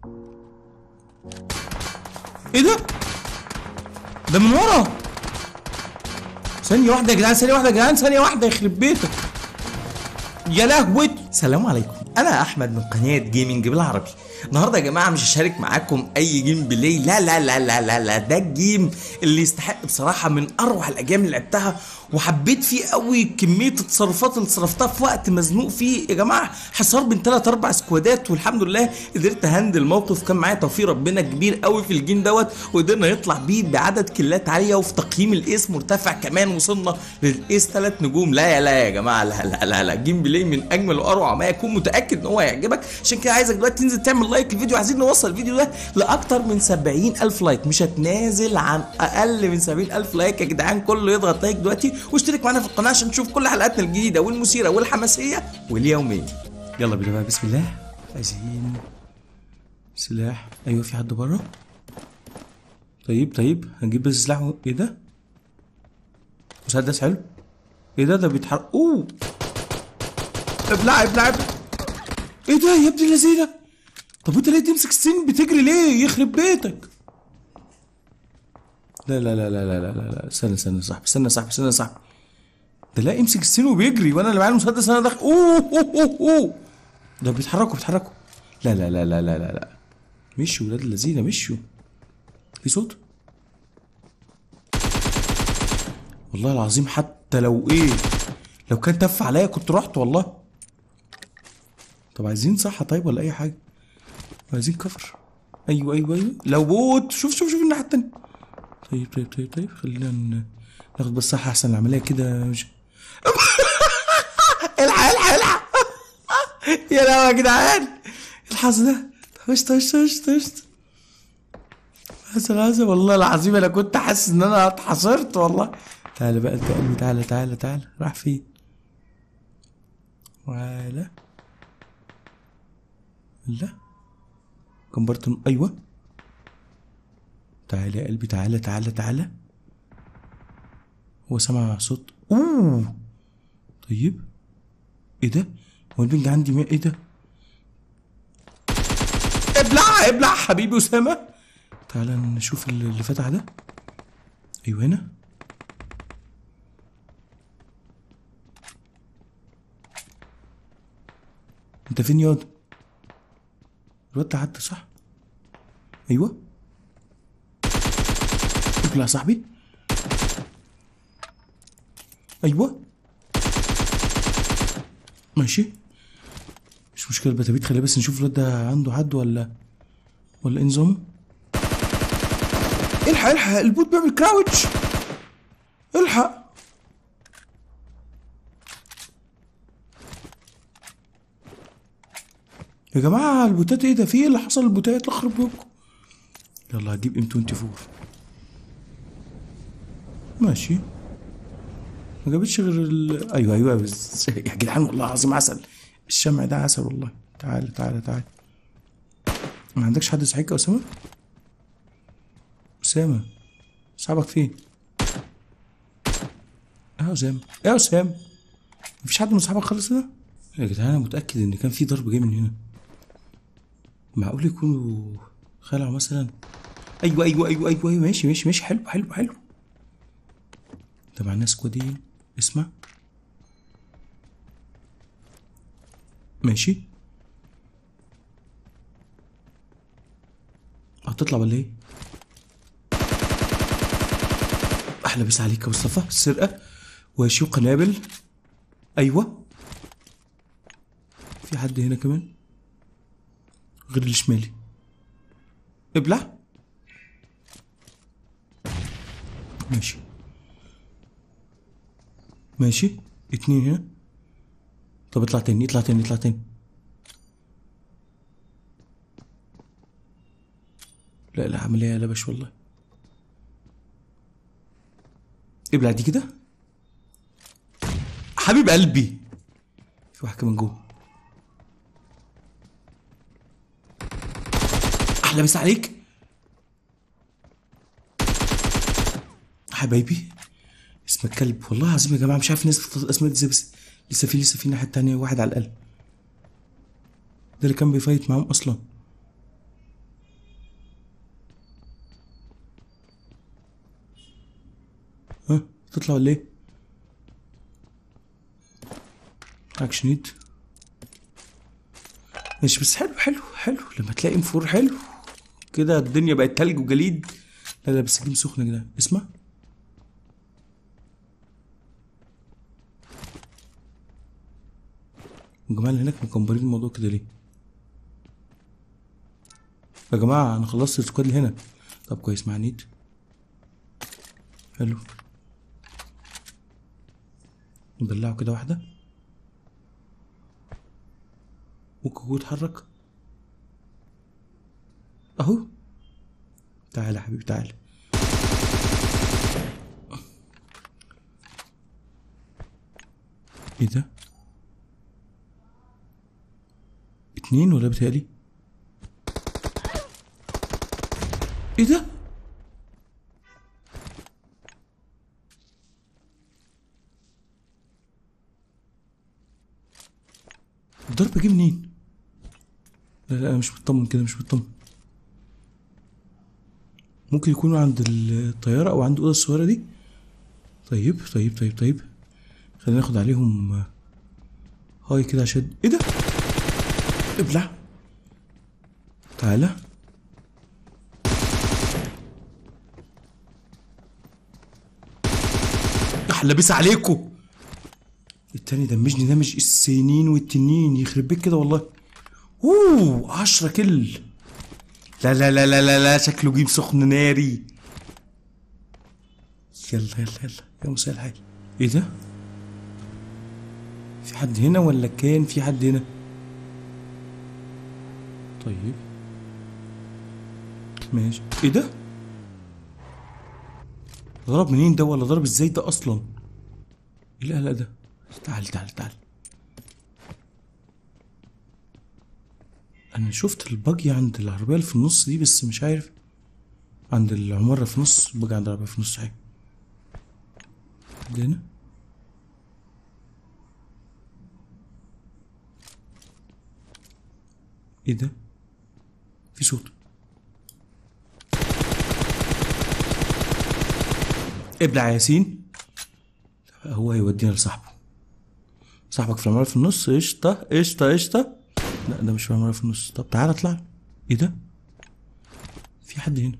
ايه ده ده من ورا ثانية واحدة يا جدعان ثانية واحدة يا جدعان ثانية واحدة يخرب بيتك يا لهوي السلام عليكم انا احمد من قناه جيمنج بالعربي النهارده يا جماعه مش هشارك معاكم اي جيم بلاي لا لا لا لا لا لا ده الجيم اللي يستحق بصراحه من اروع الاجيال اللي لعبتها وحبيت فيه قوي كميه التصرفات اللي صرفتها في وقت مزنوق فيه يا جماعه حصار بين ثلاث اربع سكوادات والحمد لله قدرت هندل الموقف كان معايا توفيق ربنا كبير قوي في الجيم دوت وقدرنا نطلع بيه بعدد كيلات عاليه وفي تقييم الايس مرتفع كمان وصلنا للايس ثلاث نجوم لا يا لا يا جماعه لا لا لا لا جيم بلاي من اجمل واروع ما يكون متاكد ان هو هيعجبك عشان كده عايزك دلوقتي تنزل تعمل لايك للفيديو عايزين نوصل الفيديو ده لاكتر من 70 الف لايك مش هتنازل عن اقل من 70 الف لايك يا جدعان كله يضغط لايك دلوقتي واشترك معانا في القناه عشان تشوف كل حلقاتنا الجديده والمثيره والحماسيه واليوميه يلا بينا بقى بسم الله عايزين سلاح ايوه في حد بره طيب طيب هنجيب بس سلاح و- ايه ده مسدس حلو ايه ده ده بيتحرك اوه ابلع ابلع ابلع ايه ده يا ابن اللذينه طب انت ليه تمسك السن بتجري ليه يخرب بيتك لا لا لا لا لا لا لا لا استنى استنى يا صاحبي استنى يا صاحبي استنى يا صاحبي ده لا يمسك السن وبيجري وانا اللي معايا المسدس انا داخل اوه اوه اوه اوه ده بيتحركوا بيتحركوا لا لا لا لا لا لا لا مشوا ولاد اللذينه مشوا في صوت والله العظيم حتى لو ايه لو كان تف عليا كنت رحت والله طب عايزين صحة طيب ولا اي حاجة عايزين كفر ايوه ايوه ايوه لو بوت شوف شوف شوف الناحية التانية طيب طيب طيب طيب خلينا ن- ناخد بس صحة احسن العملية كده مش الحق الحق الحق يا لهوي يا جدعان الحظ ده طب قشطة قشطة قشطة قشطة حسن حسن والله العظيم انا كنت حاسس ان انا اتحصرت والله تعالى بقى انت قلبي تعالى تعالى تعالى راح فين ولا لا كمبرت ايوه تعالى يا قلبي تعالى تعالى تعالى هو سمع صوت اوه طيب ايه ده هو البنج عندي مية ايه ده ابلع ابلع حبيبي اسامه تعالى نشوف اللي اللي فتح ده ايوه هنا انت فين ياض الواد ده عدى صح ايوه ابلع يا صاحبي ايوه ماشي مش مشكله البتابيت خلينا بس نشوف الواد ده عنده حد ولا ولا ايه نظامه الحق الحق البوت بيعمل كراوتش الحق يا جماعة البوتات ايه ده في ايه اللي حصل للبوتات اخرب بيكم يلا هجيب ام 24 ماشي ما جابتش غير ال... ايوه ايوه بس يا جدعان والله العظيم عسل الشمع ده عسل والله تعالى تعالى تعالى ما عندكش حد يصحيك يا اسامه اسامه صاحبك فين اه يا اسامه ايه يا اسامه مفيش حد من صحابك خالص هنا يا جدعان انا متاكد ان كان في ضرب جاي من هنا معقول يكونوا خلعوا مثلا ايوه ايوه ايوه ايوه, أيوة ماشي ماشي ماشي حلو حلو حلو ده معناه سكوادين اسمع ماشي هتطلع ولا ايه؟ احلى بس عليك يا مصطفى السرقه وشو قنابل ايوه في حد هنا كمان غير الشمالي ابلع ماشي ماشي اتنين هنا طب اطلع تاني اطلع تاني اطلع تاني لا لا عملية لبش والله ابلع دي كده حبيب قلبي في واحد كمان جوه احلى مسا عليك حبايبي اسمك كلب والله العظيم يا جماعه مش عارف الناس بتطلع اسماء ازاي بس لسه في لسه في الناحيه التانيه واحد على الاقل ده اللي كان بيفايت معاهم اصلا تطلع ولا ايه معاك شنيد ماشي بس حلو حلو حلو لما تلاقي انفور حلو كده الدنيا بقت تلج وجليد لا لا بس الجيم سخنه يا جدعان اسمع الجماعه اللي هناك مكمبرين الموضوع كده ليه يا جماعه انا خلصت السكواد اللي هنا طب كويس مع نيد حلو نبلعه كده واحده ممكن هو يتحرك اهو تعال يا حبيبي تعال ايه ده اتنين ولا بتهيألي ايه ده الضرب جه منين لا لا انا مش مطمن كده مش مطمن ممكن يكونوا عند الطيارة او عند الأوضة الصغيرة دي طيب طيب طيب طيب خلينا ناخد عليهم آه، هاي كده عشان ايه ده ابلع تعالى احلى بيس عليكم التاني دمجني دمج السنين والتنين يخرب بيك كده والله اوه عشرة كل لا لا لا لا لا لا شكله جيم سخن ناري يلا يلا يلا يا مساء الحال ايه ده في حد هنا ولا كان في حد هنا طيب ماشي ايه ده ضرب منين ده ولا ضرب ازاي ده اصلا ايه القلق ده تعال تعال تعال انا شفت الباجي عند العربيه اللي في النص دي بس مش عارف عند العماره في نص الباجي عند العربيه في النص حاجه حد هنا ايه ده في صوت ابلع يا ياسين هو هيودينا لصاحبه صاحبك في العمارة في النص قشطة قشطة قشطة لا ده مش في العمارة في النص طب تعالى اطلع ايه ده في حد هنا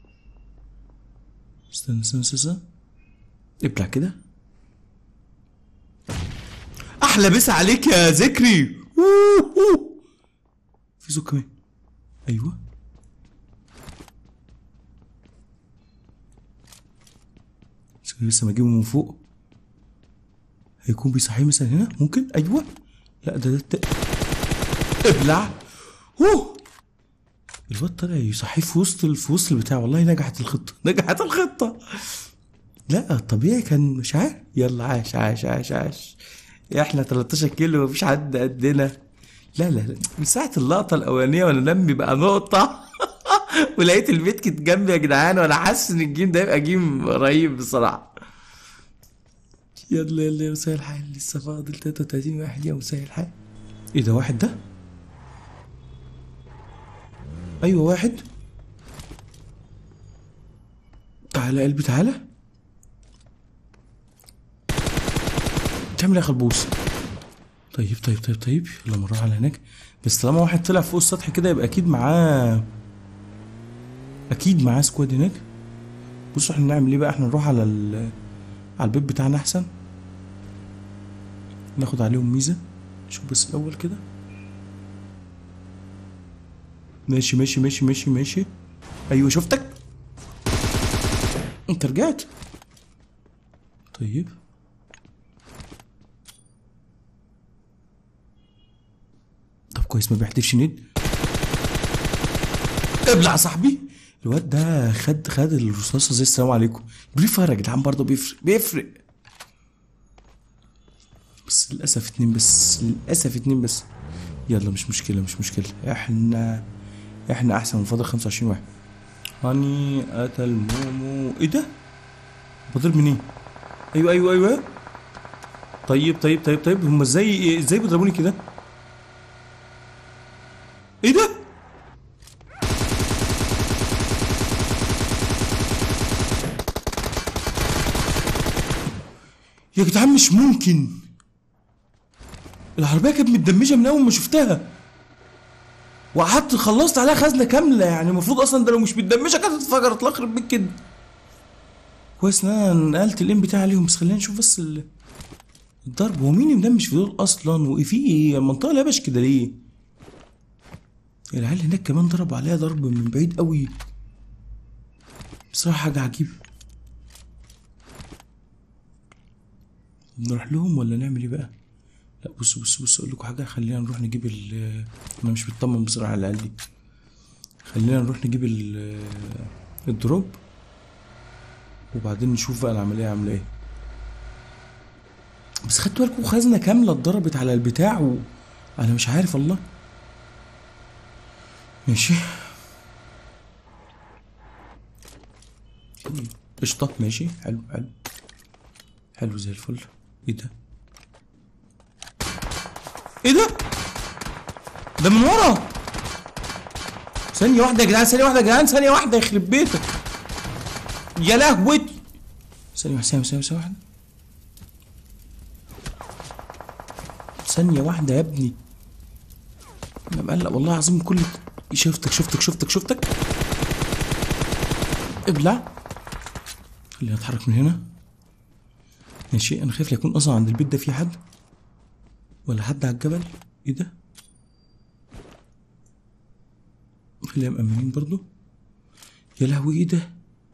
استنى استنى استنى, استنى. ابلع كده احلى بس عليك يا ذكري أوه، أوه. في صوت كمان ايوه بس لسه ما اجيبه من فوق هيكون بيصحيه مثلا هنا ممكن ايوه لا ده ده, ده. ابلع اوه الواد طلع يصحيه في وسط في وسط البتاع والله نجحت الخطه نجحت الخطه لا الطبيعي كان مش عارف يلا عاش عاش عاش عاش احنا 13 كيلو مفيش حد قدنا لا لا لا من ساعة اللقطة الأولانية وأنا دمي بقى نقطة ولقيت البيت كت جنبي يا جدعان وأنا حاسس إن الجيم ده يبقى جيم رهيب بصراحة يلا يلا يا مساء الحال لسه فاضل 33 واحد يا مساء الحال ايه ده واحد ده؟ ايوه واحد تعالى يا قلبي تعالى تعمل ايه يا خلبوس طيب طيب طيب طيب يلا نروح على هناك بس طالما واحد طلع فوق السطح كده يبقى اكيد معاه اكيد معاه سكواد هناك بصوا احنا نعمل ايه بقى احنا نروح على ال... على البيت بتاعنا احسن ناخد عليهم ميزه شوف بس الاول كده ماشي ماشي ماشي ماشي ماشي ايوه شفتك انت رجعت طيب طب كويس ما بيحتفش ند ابلع يا صاحبي الواد ده خد خد الرصاصه زي السلام عليكم بري فاير يا جدعان برضه بيفرق بيفرق بس للاسف اتنين بس للاسف اتنين بس يلا مش مشكله مش مشكله احنا احنا احسن من فاضل 25 واحد هاني قتل مومو ايه ده بضرب منين ايوه ايوه ايوه طيب طيب طيب طيب هم ازاي ازاي بيضربوني كده ايه ده يا جدعان مش ممكن العربيه كانت متدمجه من اول ما شفتها وقعدت خلصت عليها خزنه كامله يعني المفروض اصلا ده لو مش متدمجه كانت اتفجرت لا يخرب بيك كده كويس ان انا نقلت الام بتاعي عليهم بس خلينا نشوف بس ال- الضرب هو مين مدمج في دول اصلا وايه في ايه المنطقه لابش كده ليه العيال هناك كمان ضربوا عليها ضرب من بعيد قوي بصراحه حاجه عجيبه نروح لهم ولا نعمل ايه بقى لا بص بص بص اقول لكم حاجه خلينا نروح نجيب ال انا مش مطمن بصراحه على العيال دي خلينا نروح نجيب ال الدروب وبعدين نشوف بقى العمليه عامله ايه بس خدتوا بالكم خزنه كامله اتضربت على البتاع و... انا مش عارف والله ماشي قشطة ماشي حلو حلو حلو زي الفل ايه ده ايه ده ده من ورا ثانية واحدة يا جدعان ثانية واحدة يا جدعان ثانية واحدة يخرب بيتك يا لهوي ثانية واحدة ثانية ثانية ثانية واحدة ثانية واحدة يا ابني انا مقلق والله العظيم كل شفتك شفتك شفتك شفتك ابلع خلينا نتحرك من هنا ماشي انا خايف لا يكون اصلا عند البيت ده في حد ولا حد على الجبل ايه ده خلينا مأمنين برضو يا لهوي ايه ده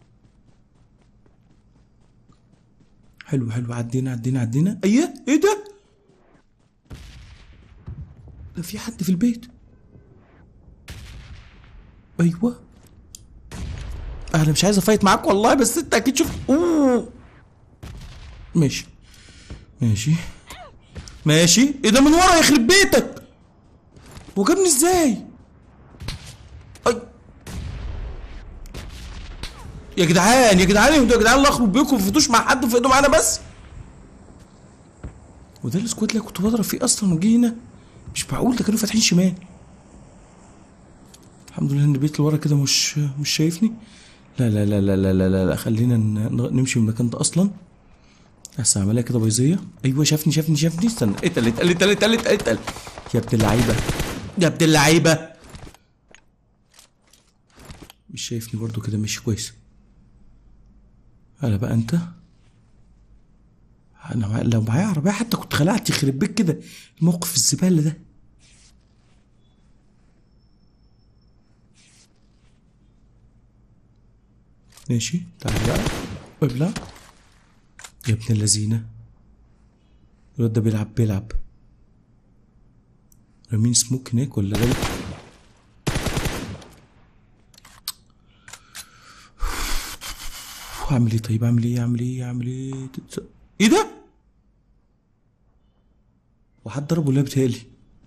حلو حلو عدينا عدينا عدينا ايه ايه ده ده في حد في البيت ايوه انا مش عايز افايت معاك والله بس انت اكيد شفت اوه ماشي ماشي ماشي ايه ده من ورا يخرب بيتك هو جابني ازاي اي يا جدعان يا جدعان انتوا يا جدعان الله يخرب بيكم ما فوتوش مع حد وفقدوا معانا بس وده السكواد اللي كنت بضرب فيه اصلا وجه هنا مش معقول ده كانوا فاتحين شمال الحمد لله ان البيت اللي ورا كده مش مش شايفني لا لا لا لا لا لا, لا, لا. خلينا ن- نمشي من المكان ده اصلا بس عمليه كده بيزيه ايوه شافني شافني شافني استنى اتقل اتقل اتقل اتقل اتقل اتقل يا ابن اللعيبه يا ابن اللعيبه مش شايفني برضو كده ماشي كويس هلا بقى انت انا مع... لو معايا عربيه حتى كنت خلعت يخرب بيك كده الموقف الزباله ده ماشي تعال بقى ابلع يا ابن اللذينة الواد ده بيلعب بيلعب رامين سموك هناك ولا ده اعمل ايه طيب اعمل ايه اعمل ايه اعمل ايه تتس- ايه ده وحد ضربه ولا بتهيألي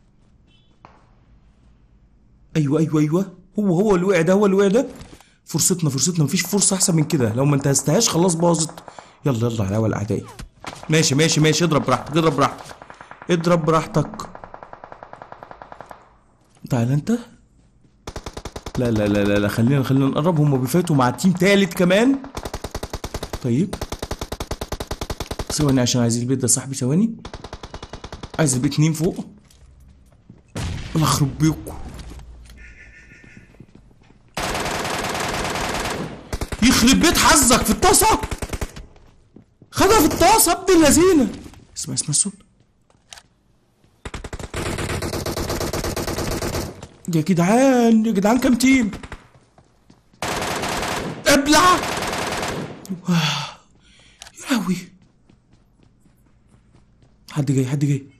ايوه ايوه ايوه هو هو اللي وقع ده هو اللي وقع ده فرصتنا فرصتنا مفيش فرصه احسن من كده لو ما انتهزتهاش خلاص باظت يلا يلا على اول اعدائي ماشي ماشي ماشي اضرب براحتك اضرب براحتك اضرب براحتك تعال انت لا لا لا لا, لا. خلينا خلينا نقرب هم بيفاتوا مع تيم تالت كمان طيب ثواني عشان عايز البيت ده صاحبي ثواني عايز البيت اتنين فوق الله يخرب بيكم يخرب بيت حظك في الطاسة خدها في الطاسة ابن اللذينة اسمع اسمع الصوت يا جدعان يا جدعان كام تيم ابلع واه. يا لهوي حد جاي حد جاي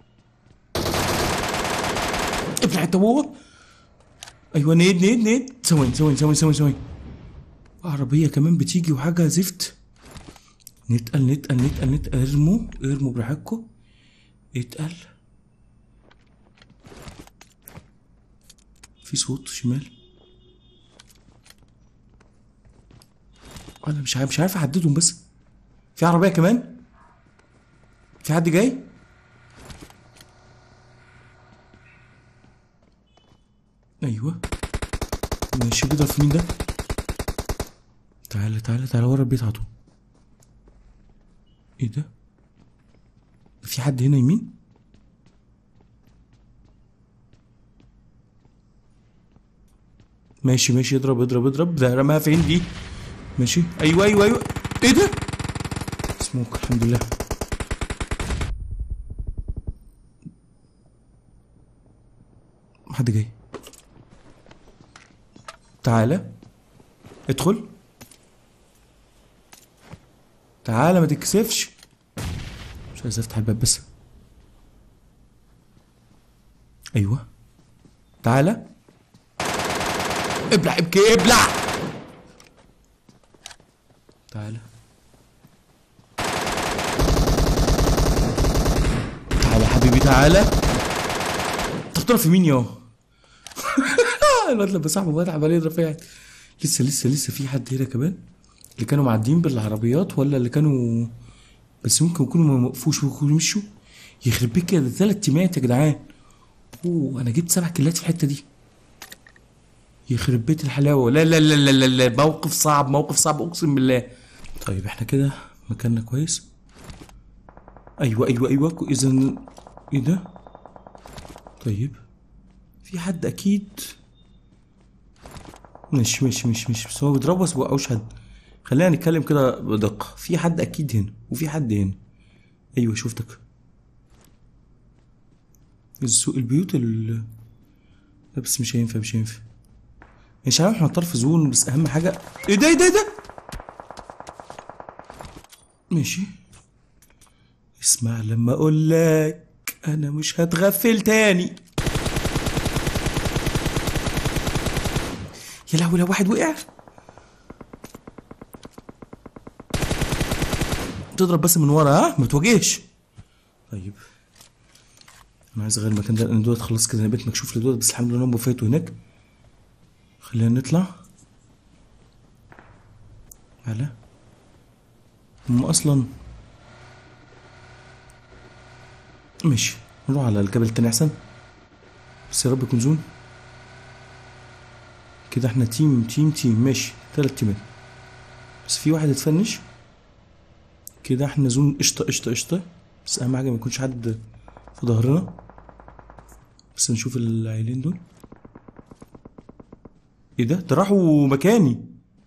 ابلع انت وهو ايوه نيد نيد نيد ثواني ثواني ثواني ثواني ثواني عربية كمان بتيجي وحاجة زفت نتقل نتقل نتقل نتقل ارموا ارموا براحتكم اتقل في صوت شمال انا مش عارف مش عارف احددهم بس في عربية كمان في حد جاي ايوه ماشي بيضرب في مين ده تعالى تعالى تعالى ورا البيت على طول ايه ده في حد هنا يمين ماشي ماشي اضرب اضرب اضرب ده رماها فين دي ماشي ايوه ايوه ايوه ايه ده سموك الحمد لله حد جاي تعالى ادخل تعالى ما تتكسفش مش عايز افتح الباب بس ايوه تعالى ابلع ابكي ابلع تعالى تعالى يا حبيبي تعالى انت بتضرب في مين يا الواد لما صاحبه مات عمال يضرب فيها لسه لسه لسه في حد هنا كمان اللي كانوا معديين بالعربيات ولا اللي كانوا بس ممكن يكونوا ما وقفوش ممكن يكونوا مشوا يخرب بيك كده ثلاث تيمات يا جدعان اوه انا جبت سبع كيلات في الحته دي يخرب بيت الحلاوه لا لا لا لا لا, لا. موقف صعب موقف صعب اقسم بالله طيب احنا كده مكاننا كويس ايوه ايوه ايوه اذا ايه ده طيب في حد اكيد مش مش مش مش بس هو بيضرب بس بوقعوش حد خلينا نتكلم كده بدقة في حد أكيد هنا وفي حد هنا أيوة شفتك السوق البيوت ال لا بس مش هينفع مش هينفع مش عارف احنا طرف زون بس أهم حاجة إيه ده إيه ده إيه ده ماشي اسمع لما أقول لك أنا مش هتغفل تاني يا لهوي لو واحد وقع تضرب بس من ورا ها ما تواجهش طيب انا عايز اغير المكان ده لان دولت خلاص كده انا بقيت مكشوف لدولت بس الحمد لله هم فاتوا هناك خلينا نطلع على هم اصلا ماشي نروح على الجبل التاني احسن بس يا رب يكون زون كده احنا تيم تيم تيم ماشي تلات تيمات بس في واحد اتفنش كده احنا زون قشطة قشطة قشطة بس أهم حاجة ما يكونش حد في ظهرنا بس نشوف العيلين دول ايه ده ده راحوا مكاني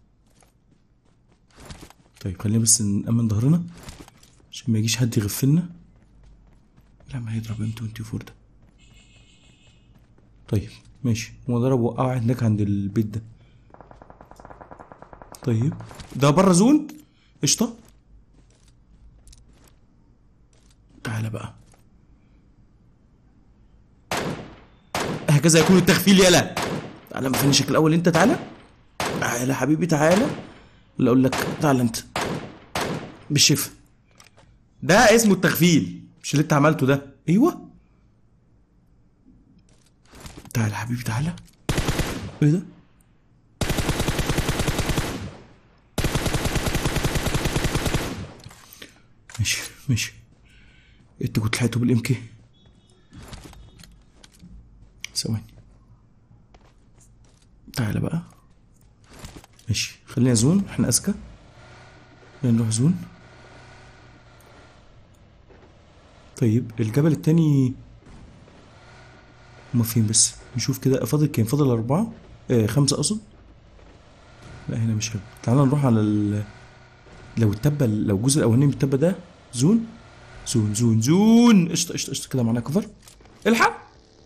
طيب خلينا بس نأمن ظهرنا عشان ما يجيش حد يغفلنا لا ما هيضرب ام 24 ده طيب ماشي هو ضرب وقع واحد هناك عند البيت ده طيب ده بره زون قشطه تعالى بقى هكذا يكون التغفيل يلا تعالى ما فينشك الاول انت تعالى تعالى حبيبي تعالى ولا اقول لك تعالى انت بالشفا ده اسمه التغفيل مش اللي انت عملته ده ايوه تعالى حبيبي تعالى ايه ده ماشي ماشي انت كنت لحقته بالام كي ثواني تعالى بقى ماشي خلينا زون احنا اذكى خلينا نروح زون طيب الجبل التاني هما فين بس نشوف كده فاضل كام فاضل أربعة آه خمسة أقصد لا هنا مش حلو تعال نروح على ال لو التبة لو الجزء الأولاني من التبة ده زون زون زون زون قشطة قشطة قشطة كده معانا كفر الحق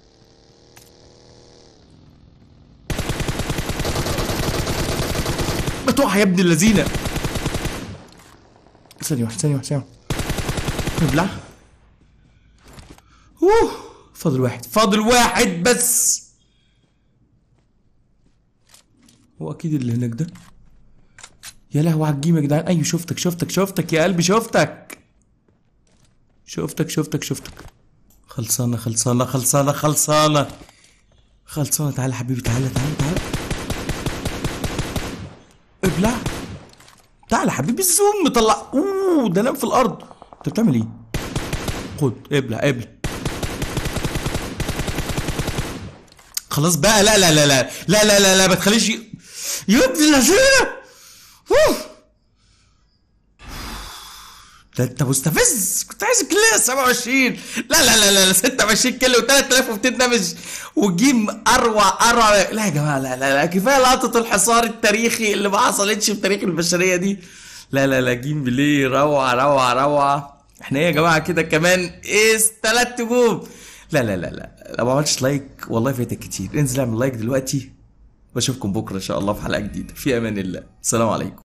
ما تقع يا ابن اللذينة ثانية واحدة ثانية واحدة ثانية واحدة ابلع اوه فاضل واحد فاضل واحد بس هو اكيد اللي هناك ده يا لهوي على الجيم يا جدعان ايوه شفتك شفتك شفتك يا قلبي شفتك شفتك شفتك شفتك خلصانة خلصانة خلصانة خلصانة خلصانة تعالى حبيبي تعالى تعالى تعالى ابلع تعالى حبيبي الزوم مطلع اوه ده نام في الارض انت بتعمل ايه؟ خد ابلع ابلع خلاص بقى لا لا لا لا لا لا لا, لا ما تخليش ي- يا ابن اللذينه أوف. ده انت مستفز كنت عايز كليه 27 لا لا لا لا 26 كيلو و3200 دمج وجيم اروع اروع لا يا جماعه لا لا لا كفايه لقطه الحصار التاريخي اللي ما حصلتش في تاريخ البشريه دي لا لا لا جيم بلاي روعه روعه روعه احنا ايه يا جماعه كده كمان ايس ثلاث نجوم لا لا لا لا لو ما عملتش لايك والله فايتك كتير انزل اعمل لايك دلوقتي واشوفكم بكره ان شاء الله في حلقه جديده في امان الله السلام عليكم